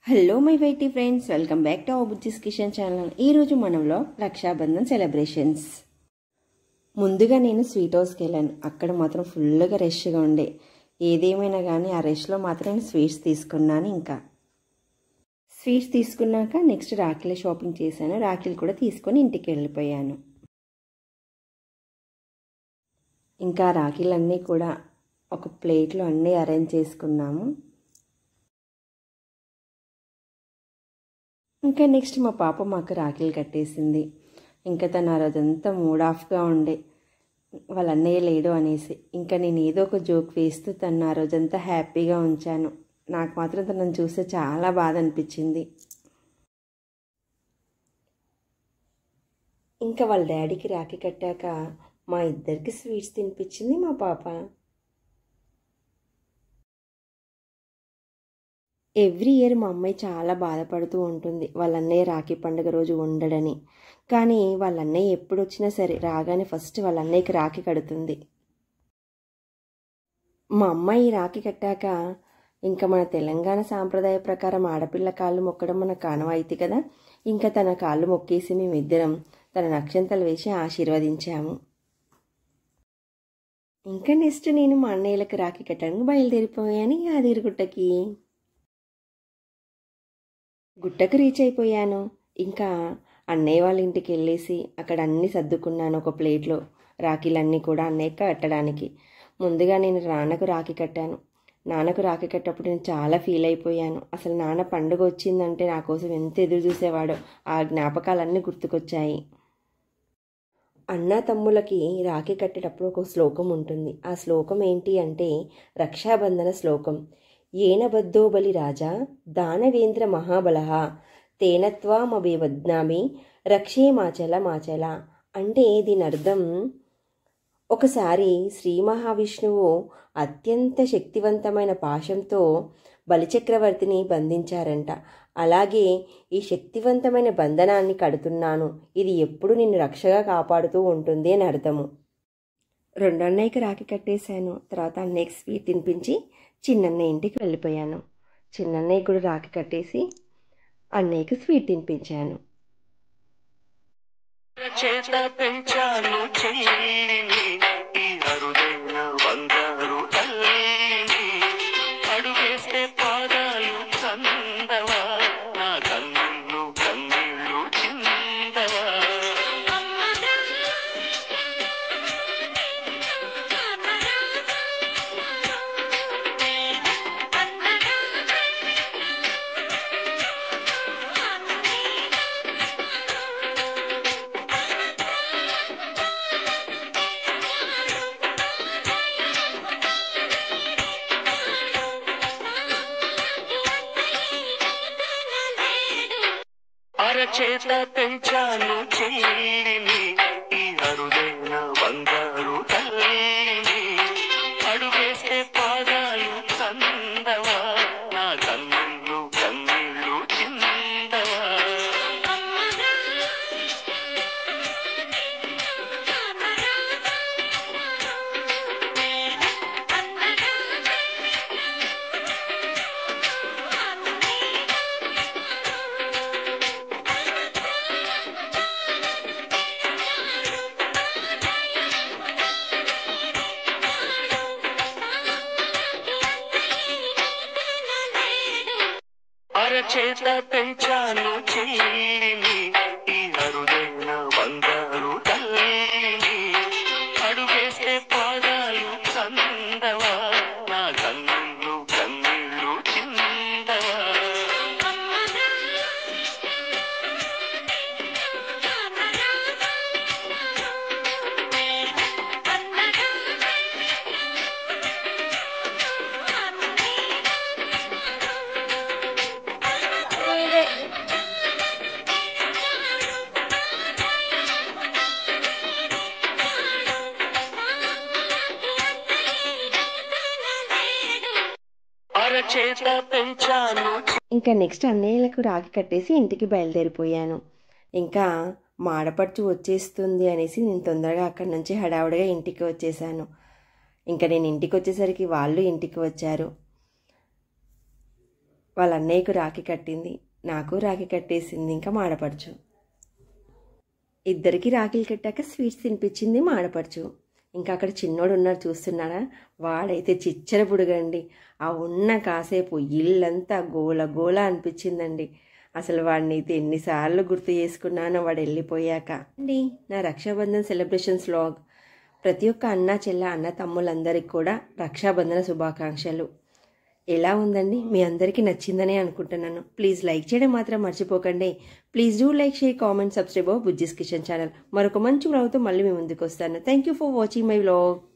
hello my వైటీ friends welcome back to our Bujji's kitchen channel ఈరోజు మనంలో రక్షాబంధన్ సెలబ్రేషన్స్ ముందుగా నేను స్వీట్ హౌస్కి వెళ్ళాను అక్కడ మాత్రం ఫుల్గా రష్గా ఉండే ఏదేమైనా కానీ ఆ రష్లో మాత్రం నేను స్వీట్స్ తీసుకున్నాను ఇంకా స్వీట్స్ తీసుకున్నాక నెక్స్ట్ రాఖీల షాపింగ్ చేశాను రాఖీలు కూడా తీసుకొని ఇంటికి వెళ్ళిపోయాను ఇంకా రాఖీలన్నీ కూడా ఒక ప్లేట్లో అన్నీ అరేంజ్ చేసుకున్నాము ఇంకా నెక్స్ట్ మా పాప మాకు రాఖీలు కట్టేసింది ఇంకా తను ఆ రోజంతా మూడ్ ఆఫ్గా ఉండే వాళ్ళ అన్నయ్య లేడు అనేసి ఇంకా నేను ఏదో ఒక జోక్ వేస్తూ తను ఆ రోజంతా హ్యాపీగా ఉంచాను నాకు మాత్రం తనను చూస్తే చాలా బాధ అనిపించింది ఇంకా వాళ్ళ డాడీకి రాఖీ కట్టాక మా ఇద్దరికి స్వీట్స్ తినిపించింది మా పాప ఎవ్రీ ఇయర్ మా అమ్మాయి చాలా బాధపడుతూ ఉంటుంది వాళ్ళ అన్నయ్య రాఖీ పండుగ రోజు ఉండడని కానీ వాళ్ళ అన్నయ్య ఎప్పుడు వచ్చినా సరే రాగానే ఫస్ట్ వాళ్ళ అన్నయ్యకి రాఖీ కడుతుంది మా అమ్మాయి రాఖీ కట్టాక ఇంకా మన తెలంగాణ సాంప్రదాయ ప్రకారం ఆడపిల్ల కాళ్ళు మొక్కడం మన కానవాయితీ కదా ఇంకా తన కాళ్ళు మొక్కేసి మేమిద్దరం తన నక్షంతలు వేసి ఆశీర్వదించాము ఇంకా నెక్స్ట్ నేను మా అన్నయ్యలకు రాఖీ కట్టడానికి బయలుదేరిపోయాను యాదగిరిగుట్టకి గుట్టకు రీచ్ అయిపోయాను ఇంకా అన్నయ్య వాళ్ళ ఇంటికి వెళ్ళేసి అక్కడ అన్నీ సర్దుకున్నాను ఒక ప్లేట్లో రాఖీలన్నీ కూడా అన్నయ్యకి కట్టడానికి ముందుగా నేను నాన్నకు రాఖీ కట్టాను నాన్నకు రాఖీ కట్టప్పుడు నేను చాలా ఫీల్ అయిపోయాను అసలు నాన్న పండుగ వచ్చిందంటే నా కోసం ఎంత ఎదురు చూసేవాడో ఆ జ్ఞాపకాలన్నీ గుర్తుకొచ్చాయి అన్న తమ్ములకి రాఖీ కట్టేటప్పుడు ఒక శ్లోకం ఉంటుంది ఆ శ్లోకం ఏంటి అంటే రక్షాబంధన శ్లోకం ఏనబద్ధో బలి రాజా దానవేంద్ర మహాబలహ తేనత్వామభి వద్నామి రక్షే మాచల మాచల అంటే దీని అర్థం ఒకసారి శ్రీ మహావిష్ణువు అత్యంత శక్తివంతమైన పాశంతో బలిచక్రవర్తిని బంధించారంట అలాగే ఈ శక్తివంతమైన బంధనాన్ని కడుతున్నాను ఇది ఎప్పుడు నిన్ను రక్షగా కాపాడుతూ ఉంటుంది అని అర్థము రెండు అన్నయ్యకి రాఖీ కట్టేశాను తర్వాత అన్నయ్యకి స్వీట్ తినిపించి చిన్నన్నయ్య ఇంటికి వెళ్ళిపోయాను చిన్నన్నయ్య కూడా రాఖీ కట్టేసి అన్నయ్యకి స్వీట్ తినిపించాను చేత పెంచాను చెల్లిని ఈ అరుదైన బంగారు తల్లిని అడుగేస్తే పాదాలు చందవా నా కన్నులు కన్నీళ్ళు చిందవా అరచేత పెంచాను చెల్లిని ఈ అరుదైన బంగారు తల్లిని అడుగేస్తే పాదాలు చందవా నా కన్నులు కన్నీళ్ళు చిందవా అరచేత పెంచాను చెల్లిని ఈ అరుదైన బంగారు తల్లిని అడుగేస్తే పాదాలు చందవా నా కన్నులు కన్నీళ్ళు చిందవా అరచేత పెంచాను ఇంకా నెక్స్ట్ అన్నయ్యలకు రాఖీ కట్టేసి ఇంటికి బయలుదేరిపోయాను ఇంకా మాడపడుచు వచ్చేస్తుంది అనేసి నేను తొందరగా అక్కడి నుంచి హడావుడిగా ఇంటికి వచ్చేసాను ఇంకా నేను ఇంటికి వచ్చేసరికి వాళ్ళు ఇంటికి వచ్చారు వాళ్ళ అన్నయ్యకు రాఖీ కట్టింది నాకు రాఖీ కట్టేసింది ఇంకా మాడపడుచు ఇద్దరికి రాఖీలు కట్టాక స్వీట్స్ తినిపించింది మాడపడుచు ఇంకా అక్కడ చిన్నోడు ఉన్నారు చూస్తున్నారా వాడైతే చిచ్చర పుడుగండి ఆ ఉన్న కాసేపు ఇల్లంతా గోల గోల అనిపించిందండి అసలు వాడిని అయితే ఎన్నిసార్లు గుర్తు చేసుకున్నానో వాడు వెళ్ళిపోయాక అండి నా రక్షాబంధన్ సెలబ్రేషన్స్ వ్లాగ్ ప్రతి ఒక్క అన్న చెల్ల అన్న తమ్ముళ్ళందరికీ కూడా రక్షాబంధన శుభాకాంక్షలు ఎలా ఉందండి మీ అందరికీ నచ్చిందనే అనుకుంటున్నాను ప్లీజ్ లైక్ చేయడం మాత్రం మర్చిపోకండి please do like share comment subscribe Bujji's kitchen channel మరొక మంచి వ్లాగ్తో మళ్ళీ మీ ముందుకు వస్తాను thank you for watching my vlog